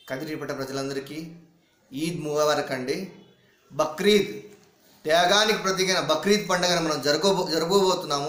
కదిరిపట్ట ప్రజలందరికీ ఈద్ ముబారక్ అండి బక్రీద్ త్యాగానికి ప్రతీకైన బక్రీద్ పండుగను మనం జరుగబో జరగబోతున్నాము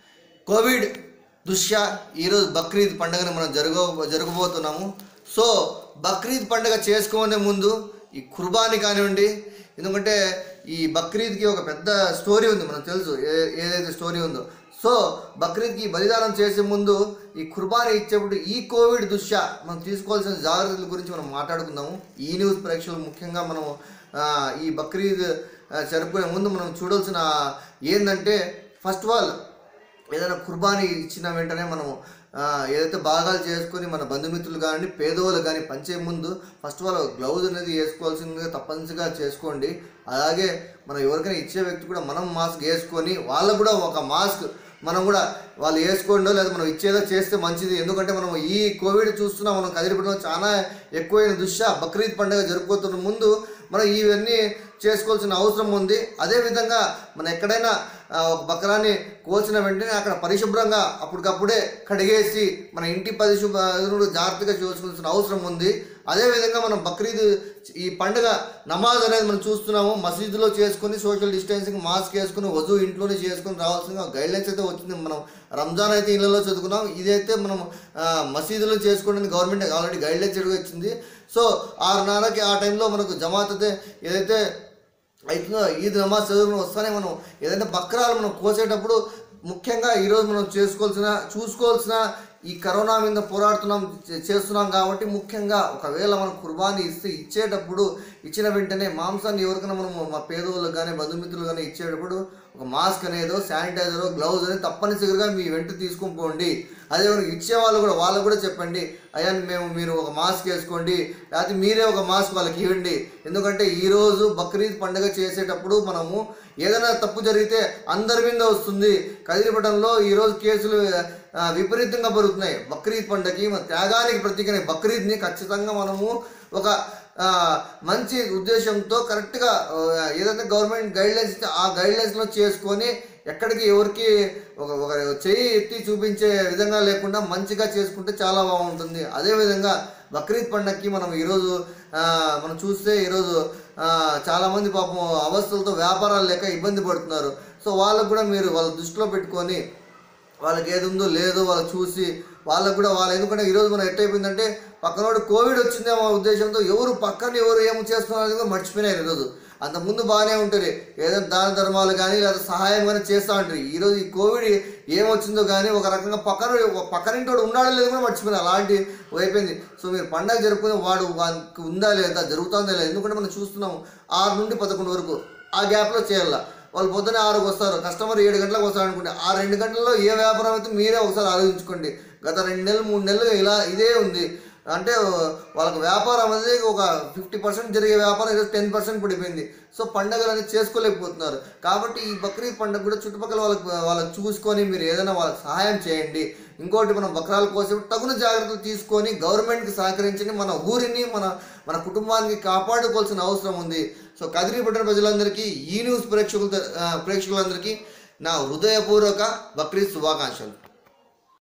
కోవిడ్ దృష్ట్యా ఈరోజు బక్రీద్ పండుగను మనం జరుగ జరగబోతున్నాము సో బక్రీద్ పండుగ చేసుకునే ముందు ఈ కుర్బానీ కానివ్వండి ఎందుకంటే ఈ బక్రీద్కి ఒక పెద్ద స్టోరీ ఉంది మనకు తెలుసు ఏ ఏదైతే స్టోరీ ఉందో సో బక్రీద్కి బలిదానం చేసే ముందు ఈ కుర్బానీ ఇచ్చేప్పుడు ఈ కోవిడ్ దృష్ట్యా మనం తీసుకోవాల్సిన జాగ్రత్తల గురించి మనం మాట్లాడుకుందాము ఈ న్యూస్ ప్రేక్షకులు ముఖ్యంగా మనం ఆ, ఈ బక్రీద్ ఆ, జరుపుకునే ముందు మనం చూడాల్సిన ఏంటంటే ఫస్ట్ ఆఫ్ ఆల్ ఏదైనా కుర్బానీ ఇచ్చిన వెంటనే మనం ఆ, ఏదైతే భాగాలు చేసుకొని మన బంధుమిత్రులు కానీ పేదవాళ్ళు కానీ పంచే ముందు ఫస్ట్ ఆఫ్ ఆల్ గ్లౌజ్ అనేది వేసుకోవాల్సిందిగా తప్పనిసరిగా చేసుకోండి అలాగే మనం ఎవరికైనా ఇచ్చే వ్యక్తి కూడా మనం మాస్క్ వేసుకొని వాళ్ళకు కూడా ఒక మాస్క్ మనం కూడా వాళ్ళు వేసుకోండో లేదా మనం ఇచ్చేదో చేస్తే మంచిది ఎందుకంటే మనం ఈ కోవిడ్ చూస్తున్నాం మనం కదిలిపడడం చాలా ఎక్కువైన దృష్ట్యా బక్రీద్ పండుగ జరుపుతున్న ముందు మనం ఇవన్నీ చేసుకోవాల్సిన అవసరం ఉంది అదేవిధంగా మనం ఎక్కడైనా ఆ, ఒక బకరాన్ని కోసిన వెంటనే అక్కడ పరిశుభ్రంగా అప్పటికప్పుడే కడిగేసి మన ఇంటి పరిశుభ్రను జాగ్రత్తగా చూసుకోవాల్సిన అవసరం ఉంది అదేవిధంగా మనం బక్రీద్ ఈ పండుగ నమాజ్ అనేది మనం చూస్తున్నాము మసీదులో చేసుకొని సోషల్ డిస్టెన్సింగ్ మాస్క్ వేసుకుని వధువు ఇంట్లోనే చేసుకొని రావాల్సిన గైడ్లైన్స్ అయితే వచ్చింది మనం రంజాన్ అయితే ఇళ్ళలో చదువుకున్నాం ఇదైతే మనం ఆ, మసీదులో చేసుకోవడానికి గవర్నమెంట్ ఆల్రెడీ గైడ్లైన్స్ వచ్చింది సో ఆరున్నరకి ఆ టైంలో మనకు జమాత్ అయితే ఏదైతే అవుతుందో ఈద్ నమాజ్ చదువుకుని వస్తానే మనం ఏదైనా బక్రాలు మనం కోసేటప్పుడు ముఖ్యంగా ఈరోజు మనం చేసుకోవాల్సిన చూసుకోవాల్సిన ఈ కరోనా మీద పోరాడుతున్నాం చే- చేస్తున్నాం కాబట్టి ముఖ్యంగా ఒకవేళ మనం కుర్బానీ ఇస్తే ఇచ్చేటప్పుడు ఇచ్చిన వెంటనే మాంసాన్ని ఎవరికైనా మనం మా పేదవాళ్ళకి కానీ బంధుమిత్రులు కానీ ఇచ్చేటప్పుడు ఒక మాస్క్ అనేదో శానిటైజర్ గ్లౌజ్ అనేది తప్పనిసరిగా మీ వెంట తీసుకొని పోండి అదే మనకి ఇచ్చే వాళ్ళు కూడా వాళ్ళకు కూడా చెప్పండి అయ్యా మేము మీరు ఒక మాస్క్ వేసుకోండి లేకపోతే మీరే ఒక మాస్క్ వాళ్ళకి ఇవ్వండి ఎందుకంటే ఈరోజు బక్రీద్ పండుగ చేసేటప్పుడు మనము ఏదైనా తప్పు జరిగితే అందరి మీద వస్తుంది కదిలిపటంలో ఈరోజు కేసులు ఆ, విపరీతంగా పెరుగుతున్నాయి బక్రీద్ పండుగకి మన త్యాగానికి ప్రతీకనే బక్రీద్ని ఖచ్చితంగా మనము ఒక ఆ, మంచి ఉద్దేశంతో కరెక్ట్గా ఆ, ఏదైతే గవర్నమెంట్ గైడ్లైన్స్ ఇస్తే ఆ గైడ్లైన్స్లో చేసుకొని ఎక్కడికి ఎవరికి ఒక ఒక చెయ్యి ఎత్తి చూపించే విధంగా లేకుండా మంచిగా చేసుకుంటే చాలా బాగుంటుంది అదేవిధంగా బక్రీద్ పండగకి మనం ఈరోజు ఆ, మనం చూస్తే ఈరోజు ఆ, చాలామంది పాపం అవస్థలతో వ్యాపారాలు లేక ఇబ్బంది పడుతున్నారు సో వాళ్ళకు కూడా మీరు వాళ్ళ దృష్టిలో పెట్టుకొని వాళ్ళకి ఏది ఉందో లేదో వాళ్ళు చూసి వాళ్ళకు కూడా వాళ్ళు ఎందుకంటే ఈరోజు మనం ఎట్టయిపోయిందంటే పక్కనోడు కోవిడ్ వచ్చిందేమో ఉద్దేశంతో ఎవరు పక్కన ఎవరు ఏం చేస్తున్నారు అనేది కూడా మర్చిపోయినారు ఈరోజు అంతకుముందు బాగానే ఉంటుంది ఏదైనా దాన ధర్మాలు కానీ లేదా సహాయం కానీ చేస్తూ ఉంటారు ఈరోజు ఈ కోవిడ్ ఏమొచ్చిందో కానీ ఒక రకంగా పక్కన పక్కనింటోడు ఉన్నాడో లేదో కూడా మర్చిపోయినా అలాంటి అయిపోయింది సో మీరు పండగ జరుపుకునే వాడు వానికి ఉందా లేదా జరుగుతుందా లేదా ఎందుకంటే మనం చూస్తున్నాము ఆరు నుండి పదకొండు వరకు ఆ గ్యాప్లో చేయాల వాళ్ళు పొద్దున్న ఆరుకు వస్తారు కస్టమర్ ఏడు గంటలకు వస్తారు అనుకోండి ఆ రెండు గంటల్లో ఏ వ్యాపారం అయితే మీరే ఒకసారి ఆలోచించుకోండి గత రెండు నెలలు మూడు నెలలు ఇలా ఇదే ఉంది అంటే వాళ్ళకి వ్యాపారం అనేది ఒక ఫిఫ్టీ పర్సెంట్ జరిగే వ్యాపారం ఈరోజు టెన్ పర్సెంట్ పడిపోయింది సో పండగలు అనేది చేసుకోలేకపోతున్నారు కాబట్టి ఈ బక్రీద్ పండుగ కూడా చుట్టుపక్కల వాళ్ళకి వాళ్ళకి చూసుకొని మీరు ఏదైనా వాళ్ళకి సహాయం చేయండి ఇంకోటి మనం బక్రాల కోసం తగున జాగ్రత్తలు తీసుకొని గవర్నమెంట్కి సహకరించండి మన ఊరిని మన మన కుటుంబానికి కాపాడుకోవాల్సిన అవసరం ఉంది సో కదిరిపట్టిన ప్రజలందరికీ ఈ న్యూస్ ప్రేక్షకుల ప్రేక్షకులందరికీ నా హృదయపూర్వక బక్రీద్ శుభాకాంక్షలు